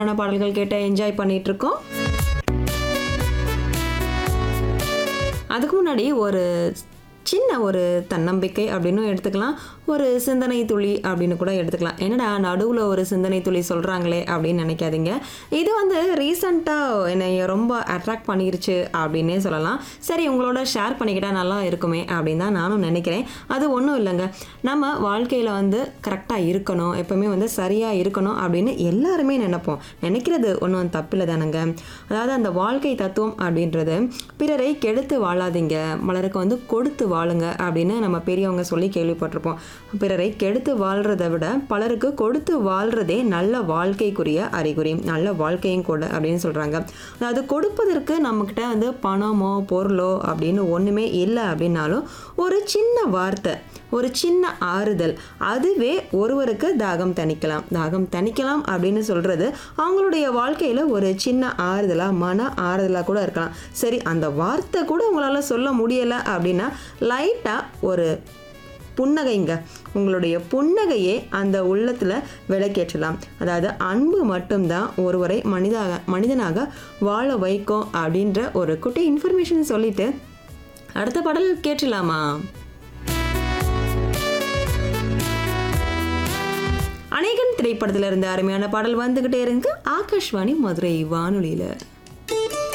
ஆன பாடல்கள் கேட்டு என்ஜாய் பண்ணிட்டு இருக்கோம் அதுக்கு முன்னாடி ஒரு சின்ன ஒரு தன்னம்பிக்கை அப்படின்னு எடுத்துக்கலாம் ஒரு சிந்தனை துளி அப்படின்னு கூட எடுத்துக்கலாம் என்னடா நடுவில் ஒரு சிந்தனை துளி சொல்கிறாங்களே அப்படின்னு நினைக்காதீங்க இது வந்து ரீசண்டாக என்னை ரொம்ப அட்ராக்ட் பண்ணிருச்சு அப்படின்னே சொல்லலாம் சரி உங்களோட ஷேர் பண்ணிக்கிட்டா நல்லா இருக்குமே அப்படின்னு தான் நானும் நினைக்கிறேன் அது ஒன்றும் இல்லைங்க நம்ம வாழ்க்கையில் வந்து கரெக்டாக இருக்கணும் எப்பவுமே வந்து சரியாக இருக்கணும் அப்படின்னு எல்லாருமே நினைப்போம் நினைக்கிறது ஒன்றும் தப்பில்லை தானங்க அதாவது அந்த வாழ்க்கை தத்துவம் அப்படின்றது பிறரை கெடுத்து வாழாதீங்க பலருக்கு வந்து கொடுத்து வாழுங்க அப்படின்னு நம்ம பெரியவங்க சொல்லி கேள்விப்பட்டிருப்போம் பிறரை கெடுத்து வாழ்றதை விட பலருக்கு கொடுத்து வாழ்றதே நல்ல வாழ்க்கைக்குரிய அறிகுறி நல்ல வாழ்க்கையும் கூட அப்படின்னு சொல்கிறாங்க அதாவது கொடுப்பதற்கு நம்மக்கிட்ட வந்து பணமோ பொருளோ அப்படின்னு ஒன்றுமே இல்லை அப்படின்னாலும் ஒரு சின்ன வார்த்தை ஒரு சின்ன ஆறுதல் அதுவே ஒருவருக்கு தாகம் தணிக்கலாம் தாகம் தணிக்கலாம் அப்படின்னு சொல்கிறது அவங்களுடைய வாழ்க்கையில் ஒரு சின்ன ஆறுதலாக மன ஆறுதலாக கூட இருக்கலாம் சரி அந்த வார்த்தை கூட உங்களால் சொல்ல முடியலை அப்படின்னா லைட்டாக ஒரு புன்னகைங்க உங்களுடைய புன்னகையே அந்த உள்ளத்தில் விளக்கேற்றலாம் அதாவது அன்பு மட்டும்தான் ஒருவரை மனிதாக மனிதனாக வாழ வைக்கும் அப்படின்ற ஒரு குட்டி இன்ஃபர்மேஷன் சொல்லிட்டு அடுத்த பாடல் கேட்டுலாமா அநேகன் திரைப்படத்தில் இருந்த அருமையான பாடல் வந்துகிட்டே இருக்கு ஆகாஷ்வாணி மதுரை வானொலியில்